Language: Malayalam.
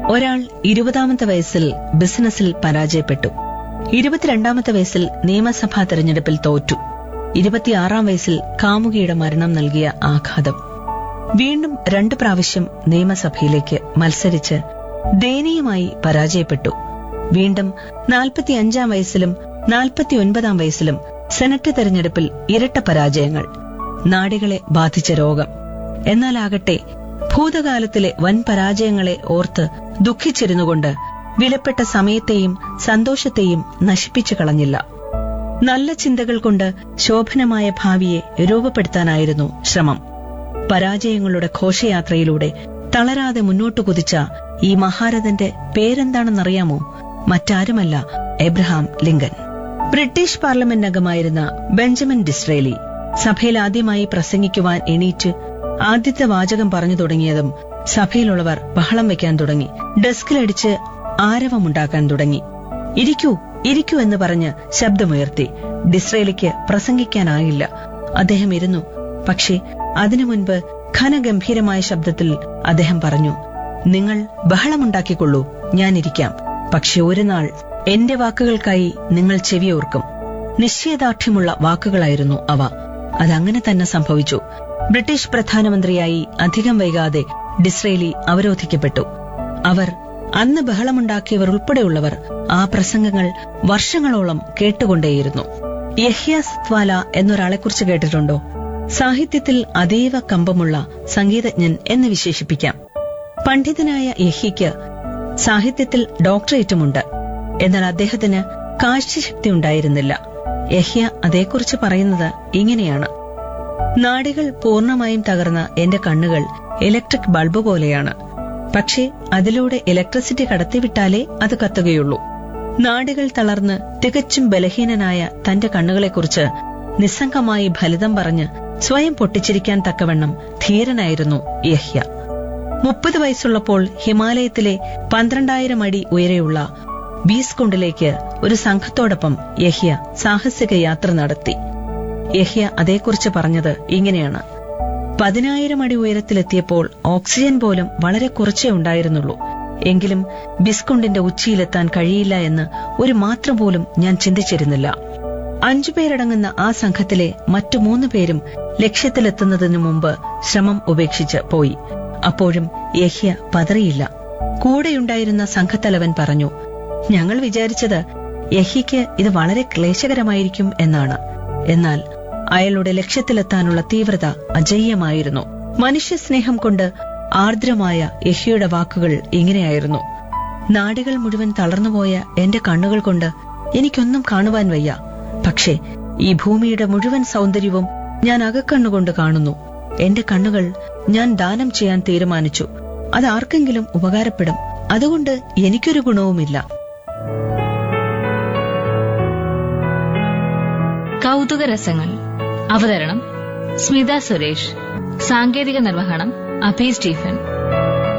ഒരാൾ ഇരുപതാമത്തെ വയസ്സിൽ ബിസിനസ്സിൽ പരാജയപ്പെട്ടു ഇരുപത്തിരണ്ടാമത്തെ വയസ്സിൽ നിയമസഭാ തെരഞ്ഞെടുപ്പിൽ തോറ്റു ഇരുപത്തിയാറാം വയസ്സിൽ കാമുകിയുടെ മരണം നൽകിയ ആഘാതം വീണ്ടും രണ്ടു പ്രാവശ്യം നിയമസഭയിലേക്ക് മത്സരിച്ച് ദയനീയമായി പരാജയപ്പെട്ടു വീണ്ടും നാൽപ്പത്തിയഞ്ചാം വയസ്സിലും നാൽപ്പത്തിയൊൻപതാം വയസ്സിലും സെനറ്റ് തെരഞ്ഞെടുപ്പിൽ ഇരട്ട പരാജയങ്ങൾ നാടികളെ ബാധിച്ച രോഗം എന്നാലാകട്ടെ ഭൂതകാലത്തിലെ വൻ പരാജയങ്ങളെ ഓർത്ത് ദുഃഖിച്ചിരുന്നുകൊണ്ട് വിലപ്പെട്ട സമയത്തെയും സന്തോഷത്തെയും നശിപ്പിച്ചു കളഞ്ഞില്ല നല്ല ചിന്തകൾ കൊണ്ട് ശോഭനമായ ഭാവിയെ രൂപപ്പെടുത്താനായിരുന്നു ശ്രമം പരാജയങ്ങളുടെ ഘോഷയാത്രയിലൂടെ തളരാതെ മുന്നോട്ടു കുതിച്ച ഈ മഹാരഥന്റെ പേരെന്താണെന്നറിയാമോ മറ്റാരുമല്ല എബ്രഹാം ലിങ്കൻ ബ്രിട്ടീഷ് പാർലമെന്റ് അംഗമായിരുന്ന ബെഞ്ചമിൻ ഡിസ്രേലി സഭയിൽ ആദ്യമായി പ്രസംഗിക്കുവാൻ എണീറ്റ് ആദ്യത്തെ വാചകം പറഞ്ഞു തുടങ്ങിയതും സഭയിലുള്ളവർ ബഹളം വെക്കാൻ തുടങ്ങി ഡെസ്കിലടിച്ച് ആരവമുണ്ടാക്കാൻ തുടങ്ങി ഇരിക്കൂ ഇരിക്കൂ എന്ന് പറഞ്ഞ് ശബ്ദമുയർത്തി ഡിസ്രേലിക്ക് പ്രസംഗിക്കാനായില്ല അദ്ദേഹം ഇരുന്നു പക്ഷേ അതിനു മുൻപ് ഘനഗംഭീരമായ ശബ്ദത്തിൽ അദ്ദേഹം പറഞ്ഞു നിങ്ങൾ ബഹളമുണ്ടാക്കിക്കൊള്ളൂ ഞാനിരിക്കാം പക്ഷെ ഒരു നാൾ എന്റെ വാക്കുകൾക്കായി നിങ്ങൾ ചെവിയോർക്കും നിശ്ചയദാർഢ്യമുള്ള വാക്കുകളായിരുന്നു അവ അതങ്ങനെ തന്നെ സംഭവിച്ചു ബ്രിട്ടീഷ് പ്രധാനമന്ത്രിയായി അധികം വൈകാതെ ഡിസ്രേലി അവരോധിക്കപ്പെട്ടു അവർ അന്ന് ബഹളമുണ്ടാക്കിയവർ ഉൾപ്പെടെയുള്ളവർ ആ പ്രസംഗങ്ങൾ വർഷങ്ങളോളം കേട്ടുകൊണ്ടേയിരുന്നു യഹ്യാസ്ത്വാല എന്നൊരാളെക്കുറിച്ച് കേട്ടിട്ടുണ്ടോ സാഹിത്യത്തിൽ അതീവ കമ്പമുള്ള സംഗീതജ്ഞൻ എന്ന് വിശേഷിപ്പിക്കാം പണ്ഡിതനായ യഹ്യയ്ക്ക് സാഹിത്യത്തിൽ ഡോക്ടറേറ്റുമുണ്ട് എന്നാൽ അദ്ദേഹത്തിന് കാഴ്ചശക്തി ഉണ്ടായിരുന്നില്ല യഹ്യ അതേക്കുറിച്ച് പറയുന്നത് ഇങ്ങനെയാണ് നാടികൾ പൂർണ്ണമായും തകർന്ന എന്റെ കണ്ണുകൾ ഇലക്ട്രിക് ബൾബ് പോലെയാണ് പക്ഷേ അതിലൂടെ ഇലക്ട്രിസിറ്റി കടത്തിവിട്ടാലേ അത് കത്തുകയുള്ളൂ നാടുകൾ തളർന്ന് തികച്ചും ബലഹീനനായ തന്റെ കണ്ണുകളെക്കുറിച്ച് നിസ്സംഗമായി ഫലിതം പറഞ്ഞ് സ്വയം പൊട്ടിച്ചിരിക്കാൻ തക്കവണ്ണം ധീരനായിരുന്നു യഹ്യ മുപ്പത് വയസ്സുള്ളപ്പോൾ ഹിമാലയത്തിലെ പന്ത്രണ്ടായിരം അടി ഉയരെയുള്ള ബീസ്കുണ്ടിലേക്ക് ഒരു സംഘത്തോടൊപ്പം യഹ്യ സാഹസിക യാത്ര നടത്തി യഹ്യ അതേക്കുറിച്ച് പറഞ്ഞത് ഇങ്ങനെയാണ് പതിനായിരം അടി ഉയരത്തിലെത്തിയപ്പോൾ ഓക്സിജൻ പോലും വളരെ കുറച്ചേ ഉണ്ടായിരുന്നുള്ളൂ എങ്കിലും ബിസ്കുണ്ടിന്റെ ഉച്ചിയിലെത്താൻ കഴിയില്ല എന്ന് ഒരു മാത്രം പോലും ഞാൻ ചിന്തിച്ചിരുന്നില്ല അഞ്ചുപേരടങ്ങുന്ന ആ സംഘത്തിലെ മറ്റു മൂന്ന് പേരും ലക്ഷ്യത്തിലെത്തുന്നതിനു മുമ്പ് ശ്രമം ഉപേക്ഷിച്ച് പോയി അപ്പോഴും യഹ്യ പതറിയില്ല കൂടെയുണ്ടായിരുന്ന സംഘത്തലവൻ പറഞ്ഞു ഞങ്ങൾ വിചാരിച്ചത് യഹിക്ക് ഇത് വളരെ ക്ലേശകരമായിരിക്കും എന്നാണ് എന്നാൽ അയാളുടെ ലക്ഷ്യത്തിലെത്താനുള്ള തീവ്രത അജയ്യമായിരുന്നു മനുഷ്യസ്നേഹം കൊണ്ട് ആർദ്രമായ യഹിയുടെ വാക്കുകൾ ഇങ്ങനെയായിരുന്നു നാടുകൾ മുഴുവൻ തളർന്നുപോയ എന്റെ കണ്ണുകൾ കൊണ്ട് എനിക്കൊന്നും കാണുവാൻ വയ്യ പക്ഷേ ഈ ഭൂമിയുടെ മുഴുവൻ സൗന്ദര്യവും ഞാൻ അകക്കണ്ണുകൊണ്ട് കാണുന്നു എന്റെ കണ്ണുകൾ ഞാൻ ദാനം ചെയ്യാൻ തീരുമാനിച്ചു അത് ആർക്കെങ്കിലും ഉപകാരപ്പെടും അതുകൊണ്ട് എനിക്കൊരു ഗുണവുമില്ല കൗതുക രസങ്ങൾ അവതരണം സ്മിത സുരേഷ് സാങ്കേതിക നിർവഹണം അഭി സ്റ്റീഫൻ